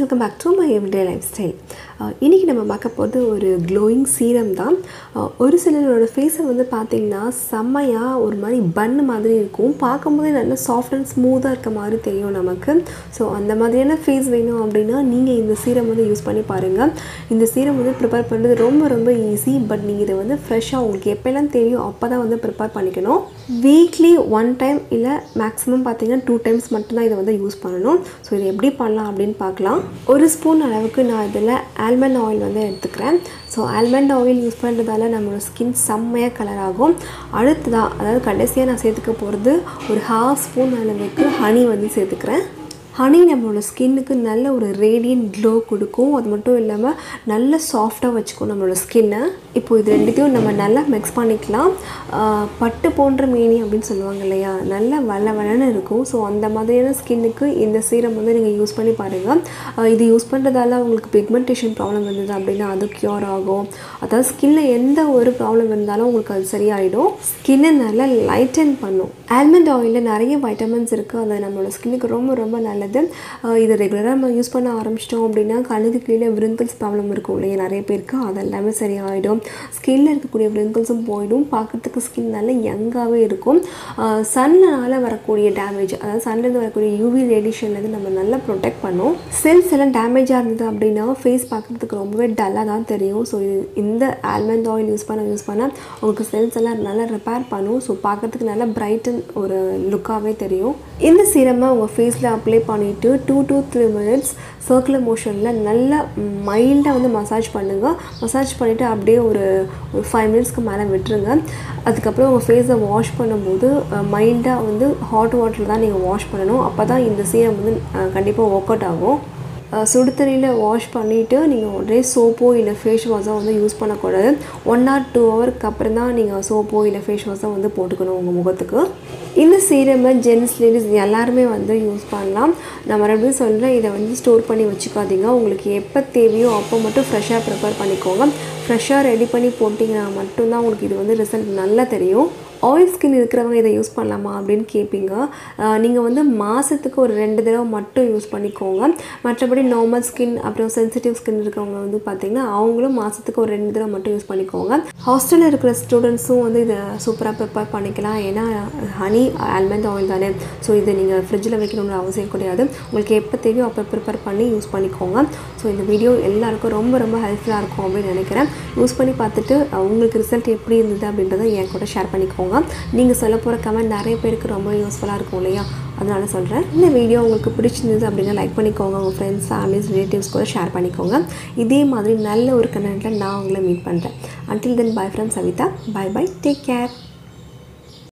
welcome back to my everyday life style இன்றைக்கி நம்ம பார்க்க போகிறது ஒரு க்ளோயிங் சீரம் தான் அஹ் ஒரு சிலரோட ஃபேஸை வந்து பார்த்திங்கன்னா செம்மையாக ஒரு மாதிரி பன் மாதிரி இருக்கும் பார்க்கும்போதே நல்லா சாஃப்ட் அண்ட் ஸ்மூத்தாக இருக்க மாதிரி தெரியும் நமக்கு ஸோ அந்த மாதிரியான ஃபேஸ் வேணும் அப்படின்னா நீங்கள் இந்த சீரம் வந்து யூஸ் பண்ணி பாருங்கள் இந்த சீரம் வந்து ப்ரிப்பேர் பண்ணுறது ரொம்ப ரொம்ப ஈஸி பட் நீங்கள் இதை வந்து ஃப்ரெஷ்ஷாக உங்களுக்கு எப்போல்லாம் தெரியும் அப்போ தான் வந்து ப்ரிப்பேர் பண்ணிக்கணும் வீக்லி ஒன் டைம் இல்லை மேக்ஸிமம் பார்த்தீங்கன்னா டூ டைம்ஸ் மட்டும்தான் இதை வந்து யூஸ் பண்ணணும் ஸோ இதை எப்படி பண்ணலாம் அப்படின்னு பார்க்கலாம் ஒரு ஸ்பூன் அளவுக்கு நான் இதில் ஆல்மண்ட் ஆயில் வந்து எடுத்துக்கிறேன் ஸோ ஆல்மண்ட் ஆயில் யூஸ் பண்ணுறதால நம்மளோட ஸ்கின் செம்மையாக கலர் ஆகும் அடுத்ததாக அதாவது கடைசியாக நான் சேர்த்துக்க போகிறது ஒரு ஹாஃப் ஸ்பூன் அளவுக்கு ஹனி வந்து சேர்த்துக்கிறேன் ஹனி நம்மளோட ஸ்கின்னுக்கு நல்ல ஒரு ரேடியன்ட் க்ளோ கொடுக்கும் அது மட்டும் இல்லாமல் நல்ல சாஃப்டாக வச்சுக்கும் நம்மளோட ஸ்கின்னை இப்போ இது ரெண்டுத்தையும் நம்ம நல்லா மிக்ஸ் பண்ணிக்கலாம் ஆஹ் பட்டு போன்ற மேனி அப்படின்னு சொல்லுவாங்க இல்லையா நல்லா வள வளன்னு இருக்கும் ஸோ அந்த மாதிரியான ஸ்கின்னுக்கு இந்த சீரம் வந்து நீங்கள் யூஸ் பண்ணி பாருங்கள் ஆஹ் இது யூஸ் பண்ணுறதால உங்களுக்கு பிக்மெண்டேஷன் ப்ராப்ளம் இருந்தது அப்படின்னா அது க்யூர் ஆகும் அதாவது ஸ்கின்ல எந்த ஒரு ப்ராப்ளம் இருந்தாலும் உங்களுக்கு அது சரியாயிடும் ஸ்கின்னை நல்லா லைட்டன் பண்ணும் ஆல்மண்ட் ஆயிலில் நிறைய வைட்டமின்ஸ் இருக்குது அது நம்மளோட ஸ்கின்னுக்கு ரொம்ப ரொம்ப நல்லது ஆஹ் இதை ரெகுலராக நம்ம யூஸ் பண்ண ஆரம்பிச்சிட்டோம் அப்படின்னா கண்ணுக்கு கீழே விரிங்கிள்ஸ் ப்ராப்ளம் இருக்கும் இல்லையா நிறைய பேருக்கு அதெல்லாமே சரியாயிடும் ஸ்கின்ல இருக்கக்கூடிய விரிங்கிள்ஸும் போயிடும் பார்க்குறதுக்கு ஸ்கின் நல்லா யங்காகவே இருக்கும் சன்னால் வரக்கூடிய டேமேஜ் அதாவது சன்லேருந்து வரக்கூடிய யூவி ரேடியேஷன்லேருந்து நம்ம நல்லா ப்ரொடெக்ட் பண்ணும் செல்ஸ் எல்லாம் டேமேஜாக இருந்தது அப்படின்னா ஃபேஸ் பார்க்குறதுக்கு ரொம்பவே டல்லாக தான் தெரியும் ஸோ இது இந்த ஆல்மண்ட் ஆயில் யூஸ் பண்ண யூஸ் பண்ண உங்களுக்கு செல்ஸ் எல்லாம் நல்லா ரிப்பேர் பண்ணும் ஸோ பார்க்குறதுக்கு நல்லா பிரைட்டன் ஒரு லுக்காகவே தெரியும் இந்த சீரமை உங்கள் ஃபேஸில் அப்ளை பண்ணிவிட்டு two to three minutes circular மோஷனில் நல்லா மைல்டாக வந்து மசாஜ் பண்ணுங்கள் மசாஜ் பண்ணிவிட்டு அப்படியே ஒரு ஒரு ஃபைவ் மினிட்ஸ்க்கு மேலே விட்டுருங்க அதுக்கப்புறம் உங்கள் ஃபேஸை வாஷ் பண்ணும்போது மைல்டாக வந்து ஹாட் வாட்டரில் தான் நீங்கள் வாஷ் பண்ணணும் அப்போ தான் இந்த சீரம் வந்து கண்டிப்பாக ஒர்க் அவுட் ஆகும் அஹ் சுடு தண்ணியில் வாஷ் பண்ணிவிட்டு நீங்கள் உடனே சோப்போ இல்லை ஃபேஸ் வாஷோ வந்து யூஸ் பண்ணக்கூடாது ஒன் ஆர் டூ ஹவருக்கு அப்புறம் தான் நீங்கள் சோப்போ இல்லை ஃபேஸ் வாஷோ வந்து போட்டுக்கணும் உங்கள் முகத்துக்கு இந்த சீரமை ஜென்ஸ் லேடிஸ் எல்லாருமே வந்து யூஸ் பண்ணலாம் நான் மறுபடியும் சொல்கிறேன் இதை வந்து ஸ்டோர் பண்ணி வச்சுக்காதீங்க உங்களுக்கு எப்போ தேவையோ அப்போ மட்டும் ஃப்ரெஷ்ஷாக ப்ரிப்பேர் பண்ணிக்கோங்க ஃப்ரெஷ்ஷாக ரெடி பண்ணி போட்டிங்கன்னா மட்டும்தான் உங்களுக்கு இது வந்து ரிசல்ட் நல்லா தெரியும் ஆயில் ஸ்கின் இருக்கிறவங்க இதை யூஸ் பண்ணலாமா அப்படின்னு கேட்பீங்க நீங்கள் வந்து மாதத்துக்கு ஒரு ரெண்டு தடவை மட்டும் யூஸ் பண்ணிக்கோங்க மற்றபடி நார்மல் ஸ்கின் அப்புறம் சென்சிட்டிவ் ஸ்கின் இருக்கிறவங்க வந்து பார்த்திங்கன்னா அவங்களும் மாதத்துக்கு ஒரு ரெண்டு தடவை மட்டும் யூஸ் பண்ணிக்கோங்க ஹாஸ்டலில் இருக்கிற ஸ்டூடெண்ட்ஸும் வந்து இதை சூப்பராக ப்ரிப்பேர் பண்ணிக்கலாம் ஏன்னா ஹனி ஆல்மண்ட் ஆயில் தானே ஸோ இதை நீங்கள் ஃப்ரிட்ஜில் வைக்கணும்னு அவசியம் கிடையாது உங்களுக்கு எப்போ தேவையோ அப்போ ப்ரிப்பேர் பண்ணி யூஸ் பண்ணிக்கோங்க ஸோ இந்த வீடியோ எல்லாருக்கும் ரொம்ப ரொம்ப ஹெல்ப்ஃபுல்லாக இருக்கும் அப்படின்னு நினைக்கிறேன் யூஸ் பண்ணி பார்த்துட்டு அஹ், உங்களுக்கு ரிசல்ட் எப்படி இருந்தது அப்படின்றத என் கூட ஷேர் பண்ணிக்கோங்க நீங்கள் சொல்ல போகிற கமெண்ட் நிறைய பேருக்கு ரொம்ப யூஸ்ஃபுல்லாக இருக்கும் இல்லையா அதனால சொல்கிறேன் இந்த வீடியோ உங்களுக்கு பிடிச்சிருந்தது அப்படின்னா லைக் பண்ணிக்கோங்க உங்கள் ஃப்ரெண்ட்ஸ் ஃபேமிலிஸ் ரிலேட்டிவ்ஸ் கூட ஷேர் பண்ணிக்கோங்க இதே மாதிரி நல்ல ஒரு கண்டென்ட்டில் நான் உங்களை மீட் பண்ணுறேன் until then bye from Savitha bye bye take care